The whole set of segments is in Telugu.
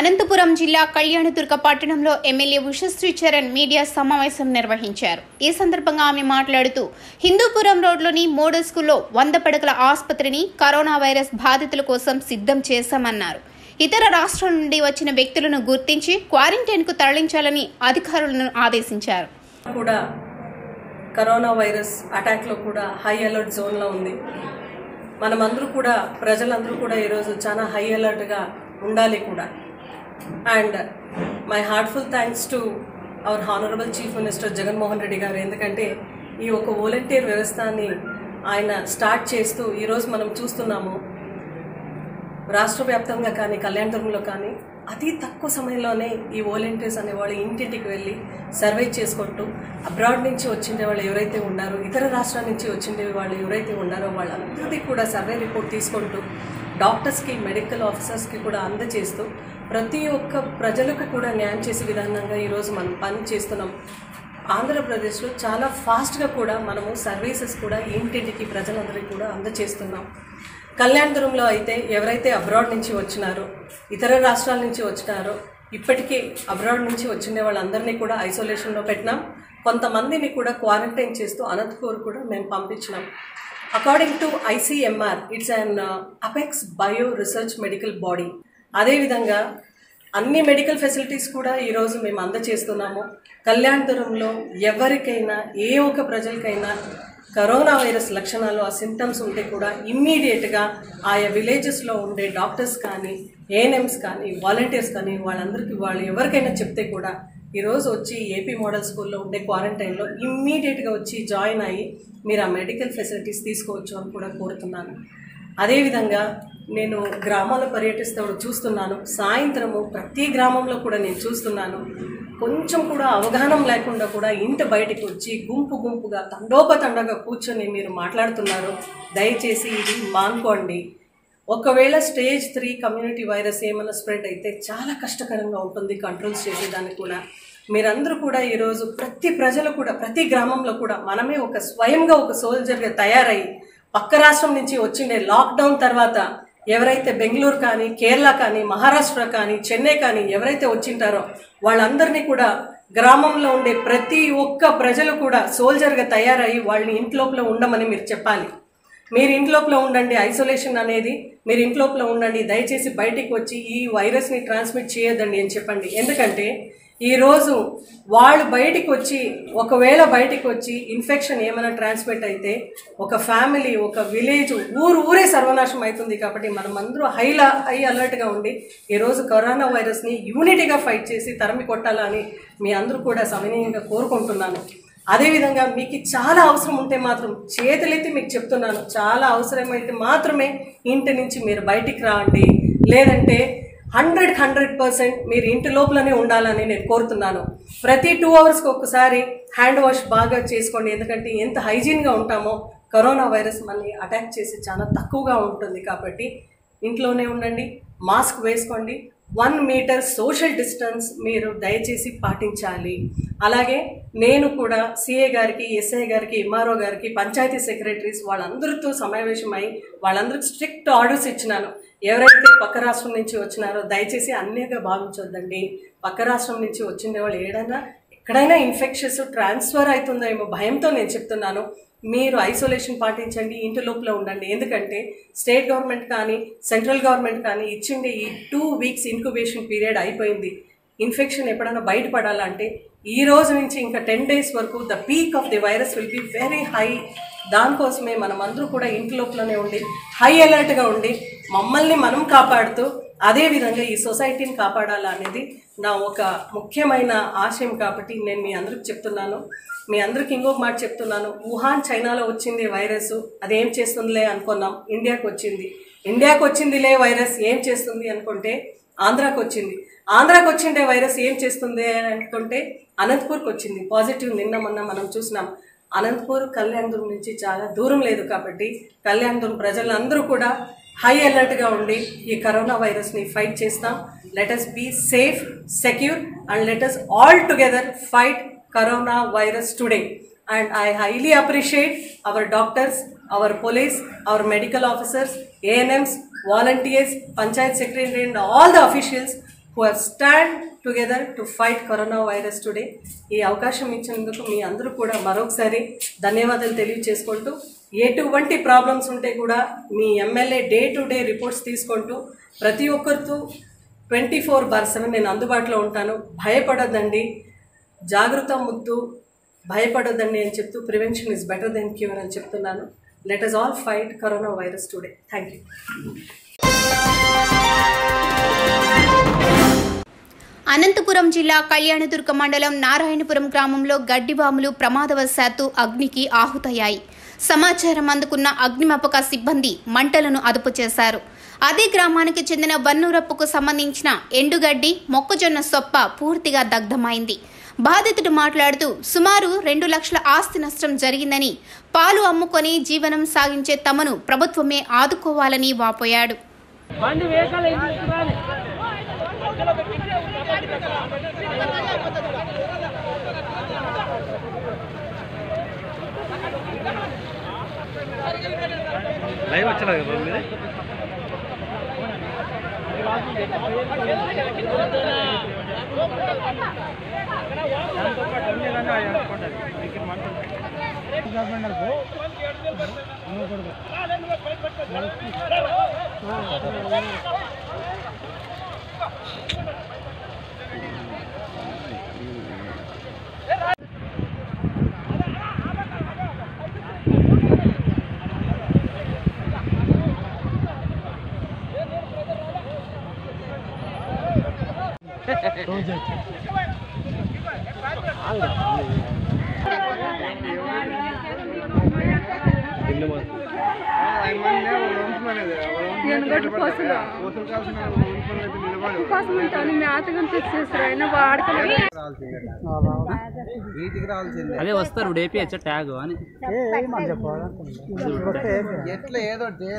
అనంతపురం జిల్లా కళ్యాణదుర్గ పట్టణంలో ఎమ్మెల్యే ఉషశ్రీ చరణ్ మీడియా సమావేశం నిర్వహించారు ఈ సందర్భంగా ఆమె మాట్లాడుతూ హిందూపురం రోడ్లోని మోడల్ స్కూల్లో వంద పడకల ఆసుపత్రిని కరోనా వైరస్ బాధితుల కోసం సిద్ధం చేశామన్నారు ఇతర రాష్ట్రాల నుండి వచ్చిన వ్యక్తులను గుర్తించి క్వారంటైన్కు తరలించాలని అధికారులను ఆదేశించారు కూడా కరోనా వైరస్ అటాక్లో కూడా హై అలర్ట్ జోన్లో ఉంది మనమందరూ కూడా ప్రజలందరూ కూడా ఈరోజు చాలా హై అలర్ట్గా ఉండాలి కూడా and my heartful thanks to our honourable chief minister Jaganmohan Reddy garu ఎందుకంటే ఈ ఒక వాలంటీర్ వ్యవస్థని ఆయన స్టార్ట్ చేస్తూ ఈరోజు మనం చూస్తున్నాము రాష్ట్ర వ్యాప్తంగా కానీ కళ్యాణదుర్గంలో కానీ అతి తక్కువ సమయంలోనే ఈ వాలంటీర్స్ అనే వాళ్ళు ఇంటింటికి వెళ్ళి సర్వే చేసుకుంటూ అబ్రాడ్ నుంచి వచ్చిండే వాళ్ళు ఎవరైతే ఉన్నారో ఇతర రాష్ట్రాల నుంచి వచ్చిండే వాళ్ళు ఎవరైతే ఉన్నారో వాళ్ళందరిది కూడా సర్వే రిపోర్ట్ తీసుకుంటూ డాక్టర్స్కి మెడికల్ ఆఫీసర్స్కి కూడా అందజేస్తూ ప్రతి ఒక్క ప్రజలకు కూడా న్యాయం చేసే విధానంగా ఈరోజు మనం పని చేస్తున్నాం ఆంధ్రప్రదేశ్లో చాలా ఫాస్ట్గా కూడా మనము సర్వీసెస్ కూడా ఇంటింటికి ప్రజలందరికీ కూడా అందజేస్తున్నాం కళ్యాణదురంలో అయితే ఎవరైతే అబ్రాడ్ నుంచి వచ్చినారో ఇతర రాష్ట్రాల నుంచి వచ్చినారో ఇప్పటికీ అబ్రాడ్ నుంచి వచ్చిన వాళ్ళందరినీ కూడా ఐసోలేషన్లో పెట్టినాం కొంతమందిని కూడా క్వారంటైన్ చేస్తూ అనంతపూర్ కూడా మేము పంపించినాం according to ICMR it's an apex bio research medical body అదేవిధంగా అన్ని మెడికల్ ఫెసిలిటీస్ కూడా ఈరోజు మేము అందజేస్తున్నాము కళ్యాణదురంలో ఎవరికైనా ఏ ఒక్క ప్రజలకైనా కరోనా వైరస్ లక్షణాలు ఆ సిమ్టమ్స్ ఉంటే కూడా ఇమ్మీడియట్గా ఆయా విలేజెస్లో ఉండే డాక్టర్స్ కానీ ఏఎన్ఎంస్ కానీ వాలంటీర్స్ కానీ వాళ్ళందరికీ వాళ్ళు ఎవరికైనా చెప్తే కూడా ఈరోజు వచ్చి ఏపీ మోడల్ స్కూల్లో ఉండే క్వారంటైన్లో ఇమ్మీడియట్గా వచ్చి జాయిన్ అయ్యి మీరు ఆ మెడికల్ ఫెసిలిటీస్ తీసుకోవచ్చు అని కూడా కోరుతున్నాను అదేవిధంగా నేను గ్రామాల్లో పర్యటిస్తూ చూస్తున్నాను సాయంత్రము ప్రతి గ్రామంలో కూడా నేను చూస్తున్నాను కొంచెం కూడా అవగాహన లేకుండా కూడా ఇంటి బయటికి వచ్చి గుంపు గుంపుగా తండోపతండగా కూర్చొని మీరు మాట్లాడుతున్నారు దయచేసి ఇది మానుకోండి ఒకవేళ స్టేజ్ త్రీ కమ్యూనిటీ వైరస్ ఏమైనా స్ప్రెడ్ అయితే చాలా కష్టకరంగా ఉంటుంది కంట్రోల్స్ చేసేదానికి కూడా మీరందరూ కూడా ఈరోజు ప్రతి ప్రజలు కూడా ప్రతి గ్రామంలో కూడా మనమే ఒక స్వయంగా ఒక సోల్జర్గా తయారై పక్క రాష్ట్రం నుంచి వచ్చిండే లాక్డౌన్ తర్వాత ఎవరైతే బెంగళూరు కానీ కేరళ కానీ మహారాష్ట్ర కానీ చెన్నై కానీ ఎవరైతే వచ్చింటారో వాళ్ళందరినీ కూడా గ్రామంలో ఉండే ప్రతి ఒక్క ప్రజలు కూడా సోల్జర్గా తయారయ్యి వాళ్ళని ఇంట్లోపల ఉండమని మీరు చెప్పాలి మీరు ఇంట్లోపల ఉండండి ఐసోలేషన్ అనేది మీరు ఇంట్లోపల ఉండండి దయచేసి బయటికి వచ్చి ఈ వైరస్ని ట్రాన్స్మిట్ చేయొద్దండి అని చెప్పండి ఎందుకంటే ఈరోజు వాళ్ళు బయటికి వచ్చి ఒకవేళ బయటికి వచ్చి ఇన్ఫెక్షన్ ఏమైనా ట్రాన్స్మిట్ అయితే ఒక ఫ్యామిలీ ఒక విలేజ్ ఊరు ఊరే సర్వనాశం అవుతుంది కాబట్టి మనం అందరూ హైలా హై అలర్ట్గా ఉండి ఈరోజు కరోనా వైరస్ని యూనిటీగా ఫైట్ చేసి తరిమి కొట్టాలని మీ అందరూ కూడా సమనీయంగా కోరుకుంటున్నాను అదేవిధంగా మీకు చాలా అవసరం ఉంటే మాత్రం చేతులెత్తి మీకు చెప్తున్నాను చాలా అవసరమైతే మాత్రమే ఇంటి నుంచి మీరు బయటికి రాండి లేదంటే హండ్రెడ్ హండ్రెడ్ పర్సెంట్ మీరు ఇంటి లోపలనే ఉండాలని నేను కోరుతున్నాను ప్రతి టూ అవర్స్కి ఒక్కసారి హ్యాండ్ వాష్ బాగా చేసుకోండి ఎందుకంటే ఎంత హైజీన్గా ఉంటామో కరోనా వైరస్ మనల్ని అటాక్ చేసి చాలా తక్కువగా ఉంటుంది కాబట్టి ఇంట్లోనే ఉండండి మాస్క్ వేసుకోండి వన్ మీటర్ సోషల్ డిస్టెన్స్ మీరు దయచేసి పాటించాలి అలాగే నేను కూడా సిఏ గారికి ఎస్ఐ గారికి ఎంఆర్ఓ గారికి పంచాయతీ సెక్రటరీస్ వాళ్ళందరితో సమావేశమై వాళ్ళందరికీ స్ట్రిక్ట్ ఆర్డర్స్ ఇచ్చినాను ఎవరైతే పక్క రాష్ట్రం నుంచి వచ్చినారో దయచేసి అన్నిగా భావించొద్దండి పక్క రాష్ట్రం నుంచి వచ్చిన వాళ్ళు ఏడైనా ఎక్కడైనా ఇన్ఫెక్షన్స్ ట్రాన్స్ఫర్ అవుతుందేమో భయంతో నేను చెప్తున్నాను మీరు ఐసోలేషన్ పాటించండి ఇంటి లోపల ఉండండి ఎందుకంటే స్టేట్ గవర్నమెంట్ కానీ సెంట్రల్ గవర్నమెంట్ కానీ ఇచ్చిండే ఈ టూ వీక్స్ ఇన్క్యుబేషన్ పీరియడ్ అయిపోయింది ఇన్ఫెక్షన్ ఎప్పుడైనా బయటపడాలంటే ఈ రోజు నుంచి ఇంకా టెన్ డేస్ వరకు the peak of the virus will be very high దానికోసమే మనం అందరూ కూడా ఇంటి లోపలనే ఉండి హై అలర్ట్గా ఉండి మమ్మల్ని మనం కాపాడుతూ అదేవిధంగా ఈ సొసైటీని కాపాడాలా అనేది నా ఒక ముఖ్యమైన ఆశయం కాబట్టి నేను మీ అందరికి చెప్తున్నాను మీ అందరికి ఇంకొక మాట చెప్తున్నాను వుహాన్ చైనాలో వచ్చింది వైరస్ అదేం చేస్తుందిలే అనుకున్నాం ఇండియాకి వచ్చింది ఇండియాకి వచ్చిందిలే వైరస్ ఏం చేస్తుంది అనుకుంటే ఆంధ్రాకి వచ్చింది ఆంధ్రాకి వచ్చిండే వైరస్ ఏం చేస్తుంది అని అనుకుంటే అనంతపూర్కి వచ్చింది పాజిటివ్ నిన్న మొన్న మనం చూసినాం అనంతపూర్ కళ్యాణదుర్గం నుంచి చాలా దూరం లేదు కాబట్టి కళ్యాణదుర్గం ప్రజలందరూ కూడా హై అలర్ట్గా ఉండి ఈ కరోనా వైరస్ని ఫైట్ చేస్తాం let us be safe secure and let us all together fight corona virus today and I highly appreciate our doctors, our police, our medical officers, ANMs, volunteers, panchayat secretary and all the officials who have stand together to fight corona virus today ఈ అవకాశం ఇచ్చినందుకు మీ అందరూ కూడా మరొకసారి ధన్యవాదాలు తెలియజేసుకుంటూ ఎటువంటి ప్రాబ్లమ్స్ ఉంటే కూడా మీ MLA day to day reports తీసుకుంటూ ప్రతి ఒక్కరితో ట్వంటీ ఫోర్ బార్ సెవెన్ నేను అందుబాటులో ఉంటాను భయపడొద్దండి జాగ్రత్త ముద్దు భయపడొద్దండి అని చెప్తూ prevention is better than cure అని చెప్తున్నాను let us all fight corona virus today thank you Anantapuram జిల్లా కళ్యాణదుర్గ మండలం నారాయణపురం గ్రామంలో గడ్డివాములు ప్రమాదవశాత్తు అగ్నికి ఆహుతయ్యాయి సమాచారం అందుకున్న అగ్నిమాపక సిబ్బంది మంటలను అదుపు చేశారు అదే గ్రామానికి చెందిన వన్నూరప్పుకు సంబంధించిన ఎండుగడ్డి మొక్కజొన్న సొప్ప పూర్తిగా దగ్ధమైంది బాధితుడు మాట్లాడుతూ సుమారు రెండు లక్షల ఆస్తి నష్టం జరిగిందని పాలు అమ్ముకొని జీవనం సాగించే తమను ప్రభుత్వమే ఆదుకోవాలని వాపోయాడు బండి వేకాల ఇంటికి రాని లైవ్ వచ్చలేదు కదా మీది ఎనగొడ్డు పోసలు కోసం ఉంటాను మేతగా తెచ్చేసారు అయినా వాడకలేదు అదే వస్తారు డేపీహెచ్ ట్యాగ్ అని ఎట్లా ఏదో డే-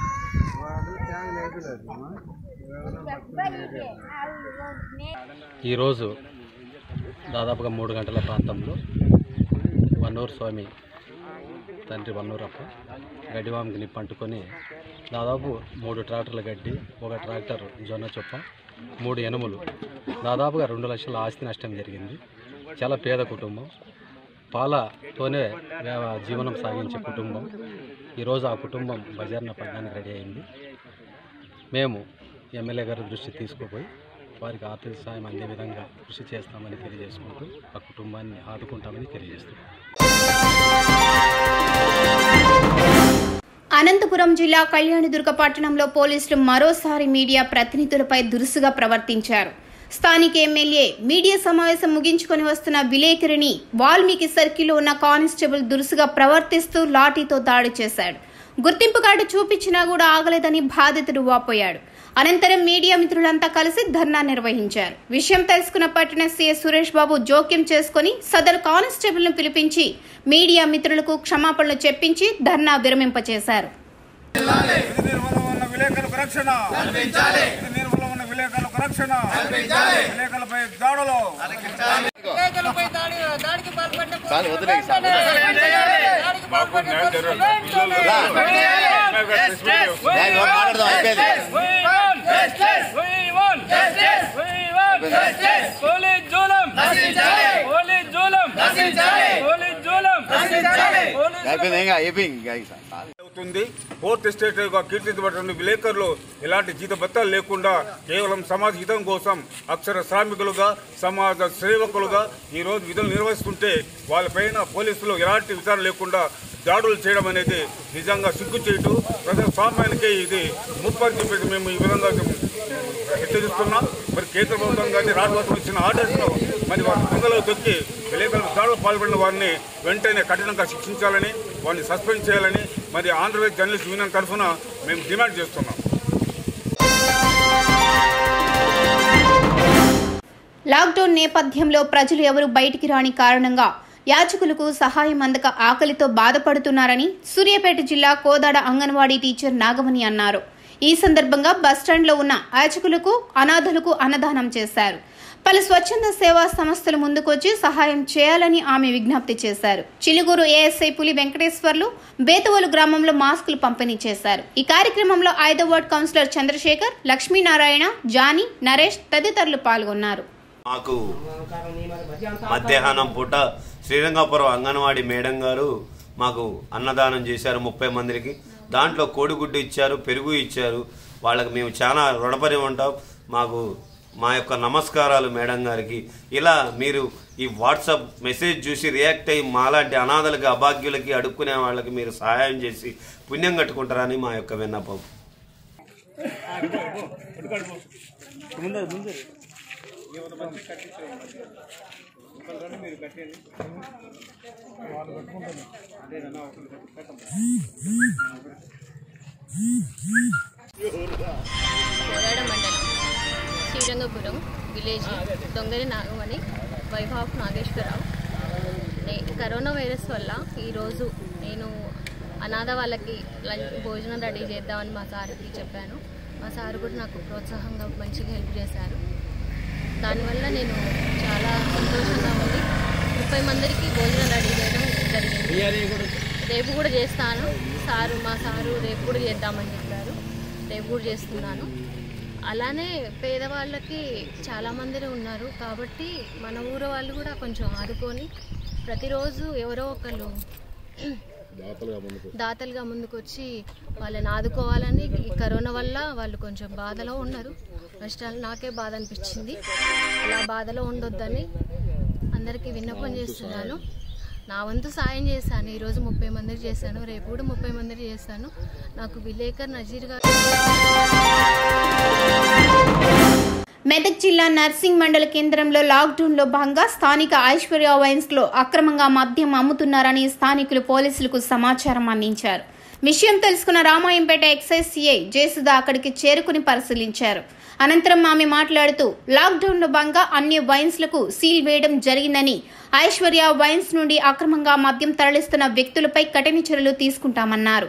ఈరోజు దాదాపుగా మూడు గంటల ప్రాంతంలో వన్నూరు స్వామి తండ్రి వన్నూరప్ప గడ్డివామికి నిప్పంటుకొని దాదాపు మూడు ట్రాక్టర్ల గడ్డి ఒక ట్రాక్టర్ జొన్న చొప్ప మూడు ఎనుములు దాదాపుగా రెండు లక్షల ఆస్తి నష్టం జరిగింది చాలా పేద కుటుంబం పాలతోనే వ్యవ- జీవనం సాగించే కుటుంబం ఈరోజు ఆ కుటుంబం బజార్న పడడానికి రెడీ అయింది మేము ఎమ్మెల్యే గారి దృష్టి తీసుకుపోయి వారికి ఆర్థిక సాయం అందే విధంగా కృషి చేస్తామని తెలియజేసుకుంటూ ఆ కుటుంబాన్ని ఆదుకుంటామని తెలియజేస్తున్నాం అనంతపురం జిల్లా కళ్యాణదుర్గ పట్టణంలో పోలీసులు మరోసారి మీడియా ప్రతినిధులపై దురుసుగా ప్రవర్తించారు స్థానిక ఎమ్మెల్యే మీడియా సమావేశం ముగించుకొని వస్తున్న విలేకరిని వాల్మీకి సర్కిల్లో ఉన్న కానిస్టేబుల్ దురుసుగా ప్రవర్తిస్తూ లాఠీతో దాడి చేశాడు గుర్తింపు కార్డు చూపించినా కూడా ఆగలేదని బాధితుడు వాపోయాడు అనంతరం మీడియా మిత్రులంతా కలిసి ధర్నా నిర్వహించారు విషయం తెలుసుకున్న పట్టణ సీఎస్ సురేష్ బాబు జోక్యం చేసుకుని సదరు కానిస్టేబుల్ ను పిలిపించి మీడియా మిత్రులకు క్షమాపణలు చెప్పించి ధర్నా విరమింపచేశారు విధి నిర్వహణ ఉన్న విలేకరులకు రక్షణ విధి నిర్వహణ ఉన్న విలేకరులకు రక్షణ విలేకరులపై దాడులు మాకు న్యాయం మాట్లాడదాం అయిపోయింది పోలీస్ జూలం పోలీస్ జూలం పోలీస్ జూలం అయిపోయింది ఇంకా అయిపోయింది ఇంకా ఇంకా. అవుతుంది ఫోర్త్ ఎస్టేట్ గా కీర్తించబడిన విలేకరులు ఎలాంటి జీతభత్తాలు లేకుండా కేవలం సమాజ హితం కోసం అక్షర శ్రామికులుగా సమాజ సేవకులుగా ఈ రోజు విధులు నిర్వహిస్తుంటే వాళ్ళపైన పోలీసులు ఎలాంటి విచారణ లేకుండా దాడులు చేయడం అనేది నిజంగా సిగ్గు చేయటం ప్రజల స్వామ్యానికే ఇది ముప్పని చెప్పేసి మేము ఈ విధంగా హెచ్చరిస్తున్నాం మరి కేంద్ర ప్రభుత్వం కానీ రాష్ట్ర ప్రభుత్వం ఇచ్చిన ఆర్డర్స్ను మరి వారి దొంగలో తొక్కి విలేకరుల దాడులు పాల్పడిన వారిని వెంటనే కఠినంగా శిక్షించాలని వారిని సస్పెండ్ చేయాలని మరి ఆంధ్రప్రదేశ్ జర్నలిస్ట్ యూనియన్ తరఫున మేము డిమాండ్ చేస్తున్నాం లాక్డౌన్ నేపథ్యంలో ప్రజలు ఎవరు బయటికి రాని కారణంగా యాచకులకు సహాయం అందక ఆకలితో బాధపడుతున్నారని సూర్యాపేట జిల్లా కోదాడ అంగన్వాడీ టీచర్ నాగమణి అన్నారు ఈ సందర్భంగా బస్టాండ్లో ఉన్న యాచకులకు అనాథలకు అన్నదానం చేశారు పలు స్వచ్ఛంద సేవా సంస్థలు ముందుకొచ్చి సహాయం చేయాలని ఆమె విజ్ఞప్తి చేశారు చిలుగూరు ఏఎస్ఐ పులి వెంకటేశ్వర్లు బేతవోలు గ్రామంలో మాస్కులు పంపిణీ చేశారు ఈ కార్యక్రమంలో ఐదో వార్డ్ కౌన్సిలర్ చంద్రశేఖర్ లక్ష్మీనారాయణ జానీ నరేష్ తదితరులు పాల్గొన్నారు మాకు మధ్యాహ్నం పూట శ్రీరంగపురం అంగన్వాడీ మేడం గారు మాకు అన్నదానం చేశారు ముప్పై మందికి దాంట్లో కోడిగుడ్డు ఇచ్చారు పెరుగు ఇచ్చారు వాళ్ళకి మేము చాలా రుణపడి ఉంటాం మాకు మా యొక్క నమస్కారాలు మేడం గారికి ఇలా మీరు ఈ వాట్సాప్ మెసేజ్ చూసి రియాక్ట్ అయ్యి మాలాంటి అనాథలకి అభాగ్యులకి అడుక్కునే వాళ్ళకి మీరు సహాయం చేసి పుణ్యం కట్టుకుంటారని మా యొక్క విన్నపం కోరాడ మండలం Srirangapuram village Dongari Nagamani wife of Nageswararao నే కరోనా వైరస్ వల్ల ఈరోజు నేను అనాథ వాళ్ళకి లంచ్ భోజనం రెడీ చేద్దామని మా సార్కి చెప్పాను మా సార్ కూడా నాకు ప్రోత్సాహంగా మంచిగా హెల్ప్ చేశారు దానివల్ల నేను చాలా సంతోషంగా ఉంది ముప్పై మందికి భోజనం రెడీ చేయడం జరిగింది రేపు కూడా చేస్తాను సారు మా సారు రేపు కూడా చేద్దామని చెప్పారు రేపు కూడా చేస్తున్నాను అలానే పేదవాళ్ళకి చాలామంది ఉన్నారు కాబట్టి మన ఊరు వాళ్ళు కూడా కొంచెం ఆదుకొని ప్రతిరోజు ఎవరో ఒకళ్ళు దాతలుగా ముందుకొచ్చి వాళ్ళని ఆదుకోవాలని ఈ కరోనా వల్ల వాళ్ళు కొంచెం బాధలో ఉన్నారు కష్టాలు నాకే బాధ అనిపించింది అలా బాధలో ఉండొద్దని అందరికీ విన్నపం చేస్తున్నాను నా వంతు సాయం చేశాను ఈరోజు ముప్పై మందికి చేశాను రేపు కూడా ముప్పై మందికి చేస్తాను నాకు విలేకర్ నజీర్ గారు మెదక్ జిల్లా నర్సింగ్ మండల కేంద్రంలో లాక్డౌన్లో భాగంగా స్థానిక ఐశ్వర్య వైన్స్ లో అక్రమంగా మద్యం అమ్ముతున్నారని స్థానికులు పోలీసులకు సమాచారం అందించారు విషయం తెలుసుకున్న రామాయంపేట ఎక్సైజ్ సిఐ జయసుధా అక్కడికి చేరుకుని పరిశీలించారు అనంతరం ఆమె మాట్లాడుతూ లాక్డౌన్లో భాగంగా అన్ని వైన్స్లకు సీల్ వేయడం జరిగిందని ఐశ్వర్య వైన్స్ నుండి అక్రమంగా మద్యం తరలిస్తున్న వ్యక్తులపై కఠిన చర్యలు తీసుకుంటామన్నారు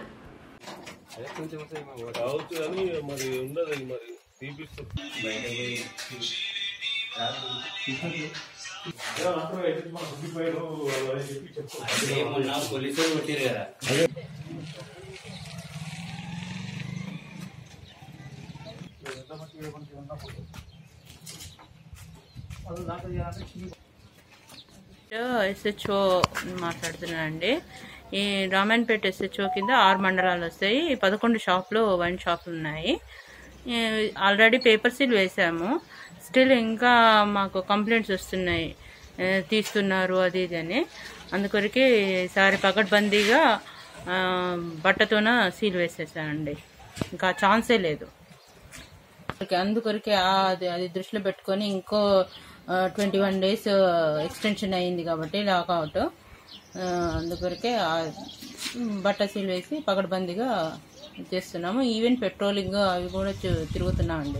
ఎస్హెచ్ఓ మాట్లాడుతున్నానండి ఈ రామాయణపేట ఎస్హెచ్ఓ కింద ఆరు మండలాలు వస్తాయి పదకొండు షాపులు వైన్ షాపులు ఉన్నాయి ఈ ఆల్రెడీ పేపర్ సీల్ వేసాము స్టిల్ ఇంకా మాకు కంప్లైంట్స్ వస్తున్నాయి ఏ, తీస్తున్నారు అది ఇది అని అందుకొరకే ఈసారి పకడ్బందీగా ఆ, బట్టతోన సీల్ వేసేసానండి ఇంకా ఛాన్సే లేదు ఓకే, అందుకొరకే ఆ- అది అది దృష్టిలో పెట్టుకొని ఇంకో ట్వంటీ వన్ డేస్ ఎక్స్టెన్షన్ అయింది కాబట్టి లాకౌట్ అందుకొరకే ఆ బట్ట సీల్ వేసి పకడ్బందీగా చేస్తున్నాము ఈవెన్ పెట్రోలింగ్ అవి కూడా చు- తిరుగుతున్నామండి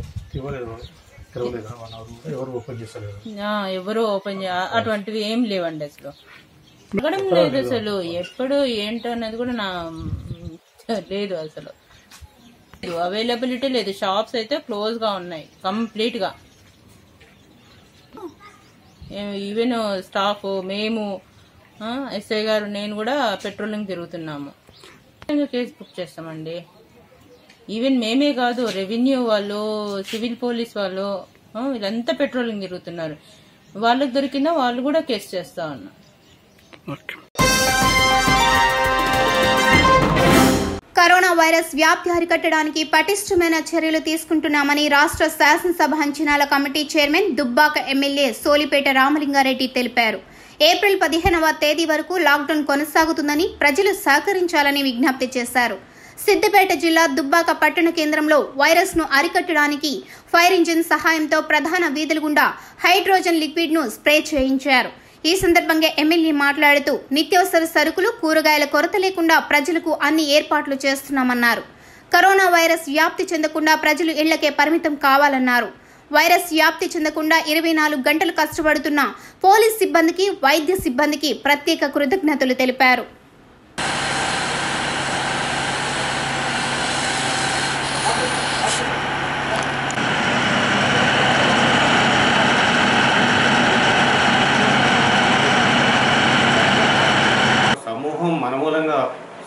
ఆ, ఎవరు ఓపెన్ చే అటువంటివి ఏం లేవండి అసలు అడగడం లేదు అసలు ఎప్పుడు ఏంటో అనేది కూడా నా లేదు అసలు అవైలబిలిటీ లేదు షాప్స్ అయితే క్లోజ్ గా ఉన్నాయి కంప్లీట్ గా ఈవెన్ స్టాఫ్ మేము ఆ, ఎస్ఐ గారు నేను కూడా పెట్రోలింగ్ తిరుగుతున్నాము కేసు బుక్ చేస్తామండి ఈవెన్ మేమే కాదు రెవెన్యూ వాళ్ళు సివిల్ పోలీస్ వాళ్ళు ఆ, వీళ్ళంతా పెట్రోలింగ్ తిరుగుతున్నారు వాళ్ళకి దొరికినా వాళ్ళు కూడా కేసు చేస్తా ఉన్నారు కరోనా వైరస్ వ్యాప్తి అరికట్టడానికి పటిష్టమైన చర్యలు తీసుకుంటున్నామని రాష్ట్ర శాసనసభ అంచనాల committee chairman Dubbaka MLA Solipeta Ramalingareddy తెలిపారు ఏప్రిల్ పదిహేనవ తేదీ వరకు లాక్డౌన్ కొనసాగుతుందని ప్రజలు సహకరించాలని విజ్ఞప్తి చేశారు సిద్దిపేట జిల్లా దుబ్బాక పట్టణ కేంద్రంలో వైరస్ ను అరికట్టడానికి ఫైర్ ఇంజిన్ సహాయంతో ప్రధాన వీధుల గుండా హైడ్రోజన్ లిక్విడ్ ను స్ప్రే చేయించారు ఈ సందర్భంగా ఎమ్మెల్యే మాట్లాడుతూ నిత్యావసర సరుకులు కూరగాయల కొరత లేకుండా ప్రజలకు అన్ని ఏర్పాట్లు చేస్తున్నామన్నారు కరోనా వైరస్ వ్యాప్తి చెందకుండా ప్రజలు ఇళ్లకే పరిమితం కావాలన్నారు వైరస్ వ్యాప్తి చెందకుండా ఇరవై నాలుగు గంటలు కష్టపడుతున్న పోలీస్ సిబ్బందికి వైద్య సిబ్బందికి ప్రత్యేక కృతజ్ఞతలు తెలిపారు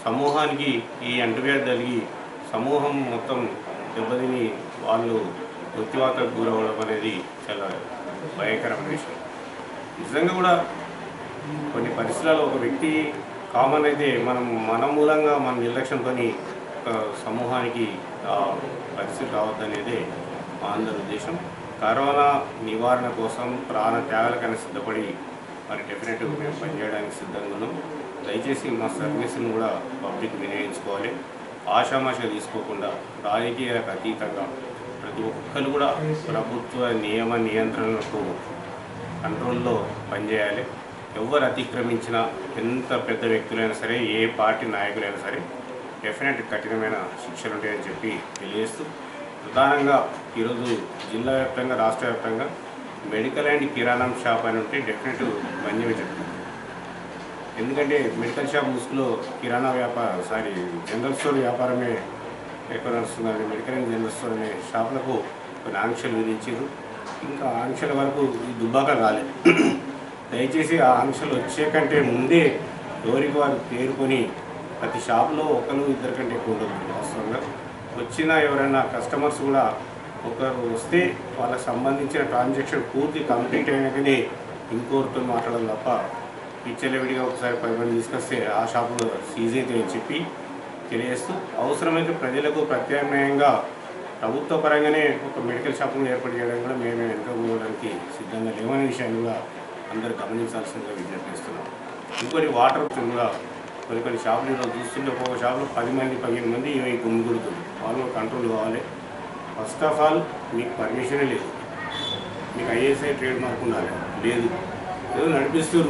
సమూహానికి ఈ అంటువ్యాధి కలిగి సమూహం మొత్తం దెబ్బతిని వాళ్ళు మృత్యువాతకు గురవడం అనేది చాలా భయంకరమైన విషయం నిజంగా కూడా కొన్ని పరిస్థితులలో ఒక వ్యక్తి కామన్ అయితే మనం మన మూలంగా మన నిర్లక్ష్యంతో ఒక సమూహానికి ఆ పరిస్థితి రావద్దనేదే మా అందరి ఉద్దేశం కరోనా నివారణ కోసం ప్రాణ త్యాగాలకైనా సిద్ధపడి మరి డెఫినెట్గా మేము పనిచేయడానికి సిద్ధంగా ఉన్నాం దయచేసి మా సర్వీసులను కూడా పబ్లిక్ వినియోగించుకోవాలి ఆషామాష తీసుకోకుండా రాజకీయాలకు అతీతంగా ప్రతి ఒక్కరు కూడా ప్రభుత్వ నియమ నియంత్రణలకు కంట్రోల్లో పనిచేయాలి ఎవరు అతిక్రమించినా ఎంత పెద్ద వ్యక్తులైనా సరే ఏ పార్టీ నాయకులైనా సరే డెఫినెట్ కఠినమైన శిక్షలు ఉంటాయని చెప్పి తెలియజేస్తూ ప్రధానంగా ఈరోజు జిల్లా వ్యాప్తంగా రాష్ట్ర వ్యాప్తంగా మెడికల్ అండ్ కిరాణం షాప్ అని ఉంటే డెఫినెట్ బంద్ చెప్తుంది ఎందుకంటే మెడికల్ షాప్ ముసుగులో కిరాణా వ్యాపారం సారీ జనరల్ స్టోర్ వ్యాపారమే ఎక్కువ నడుస్తుందని మెడికల్ అండ్ జనరల్ స్టోర్ అనే షాపులకు కొన్ని ఆంక్షలు విధించారు ఇంకా ఆంక్షల వరకు ఈ దుబ్బాక రాలేదు దయచేసి ఆ ఆంక్షలు వచ్చే కంటే ముందే ఎవరికి వారు తేరుకొని ప్రతి షాపులో ఒకరు ఇద్దరు కంటే ఎక్కువ ఉండదు వాస్తవంగా వచ్చిన ఎవరైనా కస్టమర్స్ కూడా ఒకరు వస్తే వాళ్ళకి సంబంధించిన ట్రాన్సాక్షన్ పూర్తి కంప్లీట్ అయినాకనే ఇంకోరితో మాట్లాడడం తప్ప విడిగా ఒకసారి పది మంది తీసుకొస్తే ఆ షాపులో సీజ్ అయితే అని చెప్పి తెలియజేస్తూ అవసరమైతే ప్రజలకు ప్రత్యామ్నాయంగా ప్రభుత్వ పరంగానే ఒక మెడికల్ షాపును ఏర్పాటు చేయడానికి కూడా మేము వెనుకపోవడానికి సిద్ధంగా లేవనే విషయాన్ని కూడా అందరూ గమనించాల్సిందిగా విజ్ఞప్తి చేస్తున్నాం ఇంకోటి వాటర్ కూడా కొన్ని కొన్ని షాపులు ఈరోజు చూస్తుంటే ఒక్కొక్క షాపులో పది మంది పదిహేను మంది ఇవి గుమిగుడుతుంది వాళ్ళు కంట్రోల్ కావాలి ఫస్ట్ ఆఫ్ ఆల్ మీకు పర్మిషనే లేదు మీకు ఐఎస్ఐ ట్రేడ్ మార్క్ ఉండాలి లేదు ఏదో నడిపిస్తారు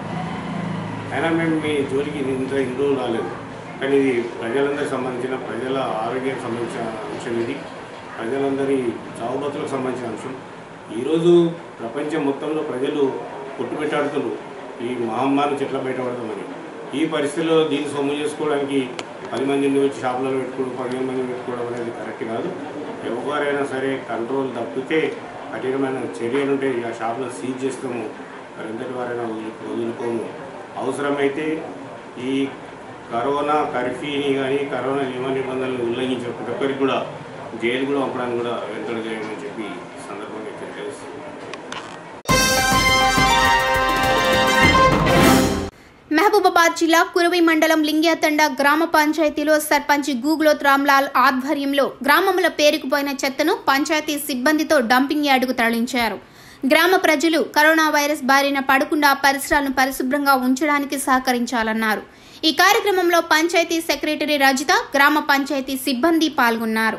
అయినా మేము మీ జోలికి ఇంత ఇన్ని రోజులు రాలేదు కానీ ఇది ప్రజలందరికి సంబంధించిన ప్రజల ఆరోగ్యానికి సంబంధించిన అంశం ఇది ప్రజలందరి చావుబతులకు సంబంధించిన అంశం ఈరోజు ప్రపంచం మొత్తంలో ప్రజలు పుట్టుపెట్టాడుతున్నారు ఈ మహమ్మారి చెట్ల బయటపడతామని ఈ పరిస్థితిలో దీన్ని సొమ్ము చేసుకోవడానికి పది మందిని వచ్చి షాపులలో పెట్టుకోవడం పదిహేను మందిని పెట్టుకోవడం అనేది కరెక్ట్ కాదు ఎవరైనా సరే కంట్రోల్ తప్పితే కఠినమైన చర్యలు ఉంటే ఆ షాపులో సీజ్ చేస్తాము మరి ఎంతటి వారైనా వదులు వదులుకోము అవసరమైతే ఈ కరోనా కర్ఫ్యూని కానీ కరోనా నియమ నిబంధనలు ఉల్లంఘించిన ప్రతి ఒక్కరికి కూడా జైలు కూడా పంపడానికి కూడా వెంటనే చేయమని చెప్పి ఈ సందర్భంగా హెచ్చరిస్తున్నాను. మహబూబాబాద్ జిల్లా కురవి మండలం లింగ్యాతండ గ్రామ పంచాయతీలో సర్పంచ్ గూగులోత్ రామ్లాల్ ఆధ్వర్యంలో గ్రామంలో పేరుకుపోయిన చెత్తను పంచాయతీ సిబ్బందితో డంపింగ్ యార్డుకు తరలించారు గ్రామ ప్రజలు కరోనా వైరస్ బారిన పడకుండా పరిసరాలను పరిశుభ్రంగా ఉంచడానికి సహకరించాలన్నారు ఈ కార్యక్రమంలో పంచాయతీ సెక్రటరీ రజిత గ్రామ పంచాయతీ సిబ్బంది పాల్గొన్నారు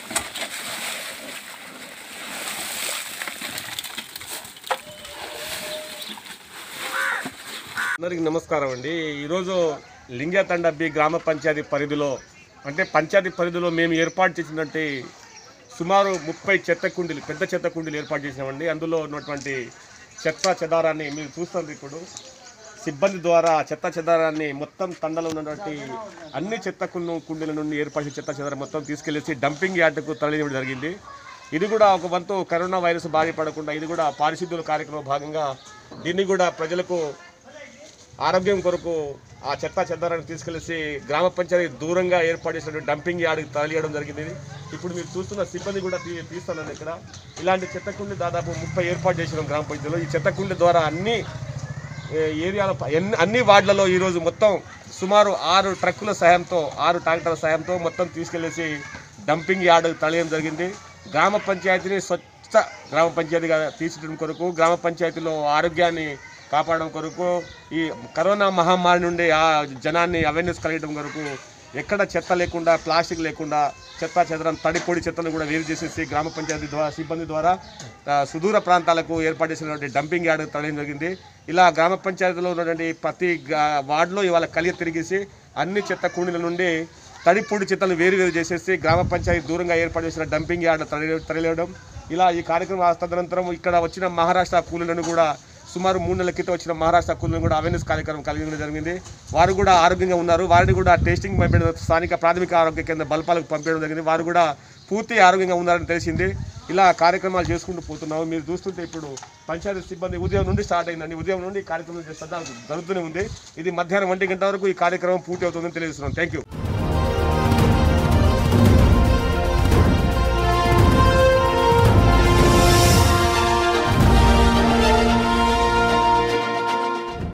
అందరికి నమస్కారం అండి ఈరోజు లింగతండ బి గ్రామ పంచాయతీ పరిధిలో అంటే పంచాయతీ పరిధిలో మేము ఏర్పాటు చేసినటువంటి సుమారు ముప్పై చెత్త కుండీలు పెద్ద చెత్త కుండీలు ఏర్పాటు చేసినామండి అందులో ఉన్నటువంటి చెత్త చెదారాన్ని మీరు చూస్తుంది ఇప్పుడు సిబ్బంది ద్వారా చెత్త చెదారాన్ని మొత్తం తండలో ఉన్నటువంటి అన్ని చెత్త కుండు కుండీల నుండి ఏర్పాటు చేసిన చెత్త చెదారం మొత్తం తీసుకెళ్లేసి డంపింగ్ యార్డుకు తరలించడం జరిగింది ఇది కూడా ఒక వంతు కరోనా వైరస్ బారిపడకుండా ఇది కూడా పారిశుద్ధ్యుల కార్యక్రమం భాగంగా దీన్ని కూడా ప్రజలకు ఆరోగ్యం కొరకు ఆ చెత్త చెదారాన్ని తీసుకెళ్లేసి గ్రామ పంచాయతీ దూరంగా ఏర్పాటు చేసినటువంటి డంపింగ్ యార్డ్కి తరలియడం జరిగింది ఇప్పుడు మీరు చూస్తున్న సిబ్బంది కూడా తీ తీస్తానండి ఇక్కడ ఇలాంటి చెత్త కుండి దాదాపు ముప్పై ఏర్పాటు చేసినాం గ్రామ పంచాయతీలో ఈ చెత్త కుండి ద్వారా అన్ని ఏ, ఏరియాల ప- ఎన్ని అన్ని వార్డులలో ఈరోజు మొత్తం సుమారు ఆరు ట్రక్కుల సాయంతో ఆరు ట్రాక్టర్ల సాయంతో మొత్తం తీసుకెళ్లేసి డంపింగ్ యార్డ్ తరలియడం జరిగింది గ్రామ పంచాయతీని స్వచ్ఛ గ్రామ పంచాయతీగా తీర్చడం కొరకు గ్రామ పంచాయతీలో ఆరోగ్యాన్ని కాపాడడం కొరకు ఈ కరోనా మహమ్మారి నుండి ఆ జనాన్ని అవేర్నెస్ కలిగడం కొరకు ఎక్కడ చెత్త లేకుండా ప్లాస్టిక్ లేకుండా చెత్త చెదరం తడి పొడి చెత్తను కూడా వేరు చేసేసి గ్రామ పంచాయతీ ద్వారా సిబ్బంది ద్వారా ఆ, సుదూర ప్రాంతాలకు ఏర్పాటు చేసినటువంటి డంపింగ్ యార్డ్ తరలించడం జరిగింది ఇలా గ్రామ పంచాయతీలో ఉన్నటువంటి ప్రతి గా- వార్డులో ఇవాళ కలియ తిరిగేసి అన్ని చెత్త కుండీల నుండి తడి పొడి చెత్తలు వేరు వేరు చేసేసి గ్రామ పంచాయతీ దూరంగా ఏర్పాటు చేసిన డంపింగ్ యార్డ్ తరలి తరలివడం ఇలా ఈ కార్యక్రమం తదనంతరం ఇక్కడ వచ్చిన మహారాష్ట్ర కూలీలను కూడా సుమారు మూడు నెలల క్రితం వచ్చిన మహారాష్ట్ర కులను కూడా అవేర్నెస్ కార్యక్రమం కలిగి జరిగింది వారు కూడా ఆరోగ్యంగా ఉన్నారు వారిని కూడా టెస్టింగ్ పంపించడం స్థానిక ప్రాథమిక ఆరోగ్య కేంద్ర బల్పాలకు పంపించడం జరిగింది వారు కూడా పూర్తి ఆరోగ్యంగా ఉన్నారని తెలిసింది ఇలా కార్యక్రమాలు చేసుకుంటూ పోతున్నాము మీరు చూస్తుంటే ఇప్పుడు పంచాయతీ సిబ్బంది ఉదయం నుండి స్టార్ట్ అయిందండి ఉదయం నుండి ఈ కార్యక్రమం చేస్తుందా జరుగుతూనే ఉంది ఇది మధ్యాహ్నం ఒంటి గంట వరకు ఈ కార్యక్రమం పూర్తి అవుతుందని తెలియజేస్తున్నాం థ్యాంక్ యూ